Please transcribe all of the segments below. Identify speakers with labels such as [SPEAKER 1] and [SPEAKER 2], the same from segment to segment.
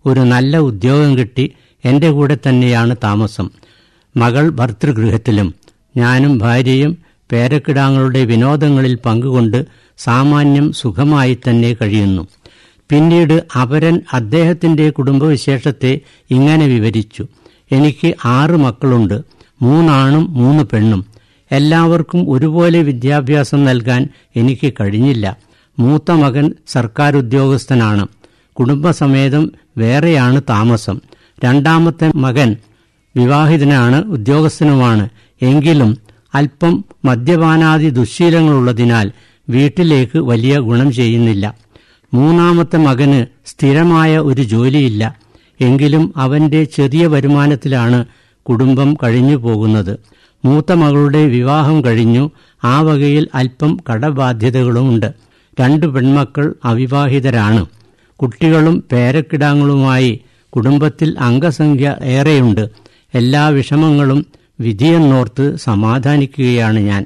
[SPEAKER 1] ഒരു നല്ല ഉദ്യോഗം കിട്ടി എന്റെ കൂടെ തന്നെയാണ് താമസം മകൾ ഭർതൃഗൃഹത്തിലും ഞാനും ഭാര്യയും പേരക്കിടാങ്ങളുടെ വിനോദങ്ങളിൽ പങ്കുകൊണ്ട് സാമാന്യം സുഖമായി തന്നെ കഴിയുന്നു പിന്നീട് അപരൻ അദ്ദേഹത്തിന്റെ കുടുംബവിശേഷത്തെ ഇങ്ങനെ വിവരിച്ചു എനിക്ക് ആറ് മക്കളുണ്ട് മൂന്നാണും മൂന്ന് പെണ്ണും എല്ലാവർക്കും ഒരുപോലെ വിദ്യാഭ്യാസം നൽകാൻ എനിക്ക് കഴിഞ്ഞില്ല മൂത്ത മകൻ സർക്കാർ ഉദ്യോഗസ്ഥനാണ് കുടുംബസമേതം വേറെയാണ് താമസം രണ്ടാമത്തെ മകൻ വിവാഹിതനാണ് ഉദ്യോഗസ്ഥനുമാണ് എങ്കിലും അല്പം മദ്യപാനാദി ദുശ്ശീലങ്ങളുള്ളതിനാൽ വീട്ടിലേക്ക് വലിയ ഗുണം ചെയ്യുന്നില്ല മൂന്നാമത്തെ മകന് സ്ഥിരമായ ഒരു ജോലിയില്ല എങ്കിലും അവന്റെ ചെറിയ വരുമാനത്തിലാണ് കുടുംബം കഴിഞ്ഞു പോകുന്നത് മൂത്ത മകളുടെ വിവാഹം കഴിഞ്ഞു ആ വകയിൽ അല്പം കടബാധ്യതകളുമുണ്ട് രണ്ടു പെൺമക്കൾ അവിവാഹിതരാണ് കുട്ടികളും പേരക്കിടാങ്ങളുമായി കുടുംബത്തിൽ അംഗസംഖ്യ ഏറെയുണ്ട് എല്ലാ വിഷമങ്ങളും വിധിയെന്നോർത്ത് സമാധാനിക്കുകയാണ് ഞാൻ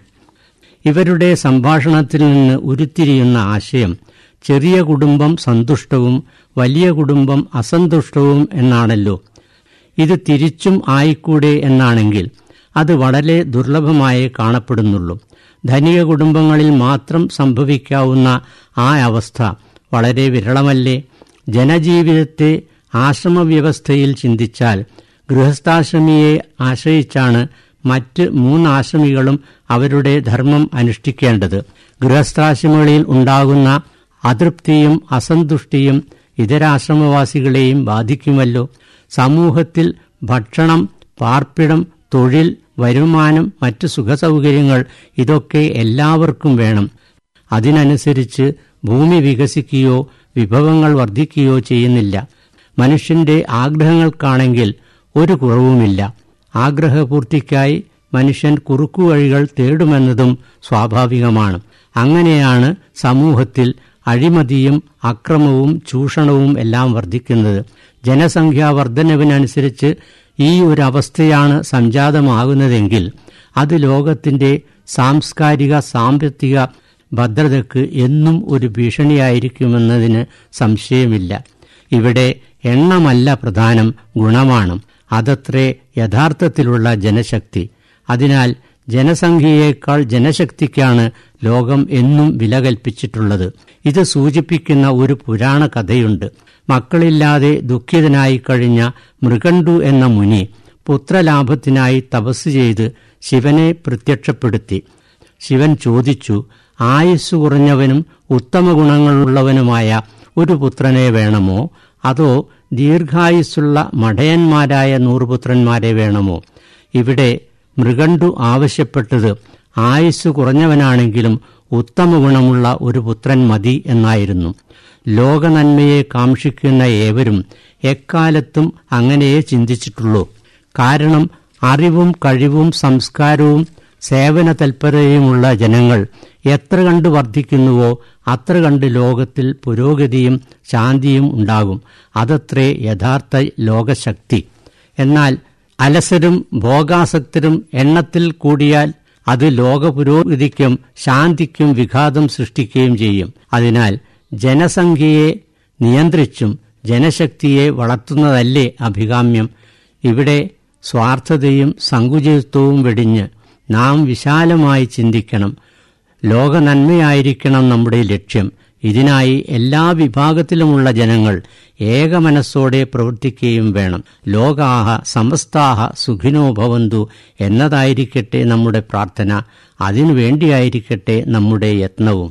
[SPEAKER 1] ഇവരുടെ സംഭാഷണത്തിൽ നിന്ന് ഉരുത്തിരിയുന്ന ആശയം ചെറിയ കുടുംബം സന്തുഷ്ടവും വലിയ കുടുംബം അസന്തുഷ്ടവും എന്നാണല്ലോ ഇത് തിരിച്ചും ആയിക്കൂടെ എന്നാണെങ്കിൽ അത് വളരെ ദുർലഭമായേ കാണപ്പെടുന്നുള്ളൂ ധനിക കുടുംബങ്ങളിൽ മാത്രം സംഭവിക്കാവുന്ന ആ അവസ്ഥ വളരെ വിരളമല്ലേ ജനജീവിതത്തെ ആശ്രമവ്യവസ്ഥയിൽ ചിന്തിച്ചാൽ ഗൃഹസ്ഥാശ്രമിയെ ആശ്രയിച്ചാണ് മറ്റ് മൂന്നാശ്രമികളും അവരുടെ ധർമ്മം അനുഷ്ഠിക്കേണ്ടത് ഗൃഹസ്ഥാശ്രമികളിൽ ഉണ്ടാകുന്ന അതൃപ്തിയും അസന്തുഷ്ടിയും ഇതരാശ്രമവാസികളെയും ബാധിക്കുമല്ലോ സമൂഹത്തിൽ ഭക്ഷണം പാർപ്പിടം തൊഴിൽ വരുമാനം മറ്റ് സുഖസൗകര്യങ്ങൾ ഇതൊക്കെ എല്ലാവർക്കും വേണം അതിനനുസരിച്ച് ഭൂമി വികസിക്കുകയോ വിഭവങ്ങൾ വർദ്ധിക്കുകയോ ചെയ്യുന്നില്ല മനുഷ്യന്റെ ആഗ്രഹങ്ങൾക്കാണെങ്കിൽ ഒരു കുറവുമില്ല ആഗ്രഹപൂർത്തിക്കായി മനുഷ്യൻ കുറുക്കുവഴികൾ തേടുമെന്നതും സ്വാഭാവികമാണ് അങ്ങനെയാണ് സമൂഹത്തിൽ അഴിമതിയും അക്രമവും ചൂഷണവും എല്ലാം വർദ്ധിക്കുന്നത് ജനസംഖ്യാ വർധനവിനനുസരിച്ച് ഈ ഒരു അവസ്ഥയാണ് സംജാതമാകുന്നതെങ്കിൽ അത് ലോകത്തിന്റെ സാംസ്കാരിക സാമ്പത്തിക ഭദ്രതയ്ക്ക് എന്നും ഒരു ഭീഷണിയായിരിക്കുമെന്നതിന് സംശയമില്ല ഇവിടെ എണ്ണമല്ല പ്രധാനം ഗുണമാണ് അതത്രേ യഥാർത്ഥത്തിലുള്ള ജനശക്തി അതിനാൽ ജനസംഖ്യയേക്കാൾ ജനശക്തിക്കാണ് ലോകം എന്നും വില കൽപ്പിച്ചിട്ടുള്ളത് ഇത് സൂചിപ്പിക്കുന്ന ഒരു പുരാണ കഥയുണ്ട് മക്കളില്ലാതെ ദുഃഖിതനായി കഴിഞ്ഞ മൃഗണ്ടു എന്ന മുനി പുത്രലാഭത്തിനായി തപസ് ചെയ്ത് ശിവനെ പ്രത്യക്ഷപ്പെടുത്തി ശിവൻ ചോദിച്ചു ആയുസ് കുറഞ്ഞവനും ഉത്തമ ഗുണങ്ങളുള്ളവനുമായ ഒരു പുത്രനെ വേണമോ അതോ ദീർഘായുസ്സുള്ള മഠയന്മാരായ നൂറുപുത്രന്മാരെ വേണമോ ഇവിടെ മൃഗണ്ടു ആവശ്യപ്പെട്ടത് ആയുസ് കുറഞ്ഞവനാണെങ്കിലും ഉത്തമ ഗുണമുള്ള ഒരു പുത്രൻ മതി എന്നായിരുന്നു ലോകനന്മയെ കാക്ഷിക്കുന്ന ഏവരും എക്കാലത്തും അങ്ങനെയേ ചിന്തിച്ചിട്ടുള്ളൂ കാരണം അറിവും കഴിവും സംസ്കാരവും സേവന തൽപരതയുമുള്ള ജനങ്ങൾ എത്ര കണ്ട് വർദ്ധിക്കുന്നുവോ അത്ര കണ്ട് ലോകത്തിൽ പുരോഗതിയും ശാന്തിയും ഉണ്ടാകും അതത്രേ യഥാർത്ഥ ലോകശക്തി എന്നാൽ അലസരും ഭോഗാസക്തരും എണ്ണത്തിൽ കൂടിയാൽ അത് ലോക പുരോഗതിക്കും ശാന്തിക്കും വിഘാതം സൃഷ്ടിക്കുകയും ചെയ്യും അതിനാൽ ജനസംഖ്യയെ നിയന്ത്രിച്ചും ജനശക്തിയെ വളർത്തുന്നതല്ലേ അഭികാമ്യം ഇവിടെ സ്വാർത്ഥതയും സങ്കുചിതത്വവും വെടിഞ്ഞ് നാം വിശാലമായി ചിന്തിക്കണം ലോക നന്മയായിരിക്കണം നമ്മുടെ ലക്ഷ്യം ഇതിനായി എല്ലാ വിഭാഗത്തിലുമുള്ള ജനങ്ങൾ ഏകമനസ്സോടെ പ്രവർത്തിക്കുകയും വേണം ലോകാഹ സമസ്താഹ സുഖിനോ ഭവന്തു എന്നതായിരിക്കട്ടെ നമ്മുടെ പ്രാർത്ഥന അതിനു വേണ്ടിയായിരിക്കട്ടെ നമ്മുടെ യത്നവും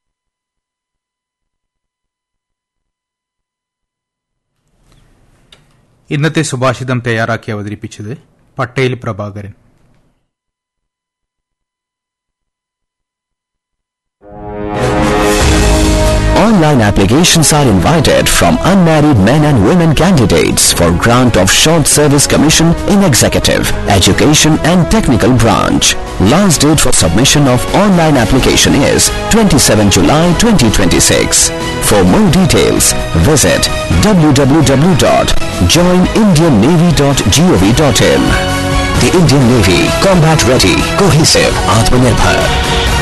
[SPEAKER 2] ഇന്നത്തെ സുഭാഷിതം തയ്യാറാക്കി അവതരിപ്പിച്ചത് Patel Prabhakaran
[SPEAKER 3] Online applications are invited from unmarried men and women candidates for grant of short service commission in executive, education and technical branch. Last date for submission of online application is 27 July 2026. For more details, visit www.joinindiannavy.gov.in. The Indian Navy, combat ready, cohesive, Atmanirbhar.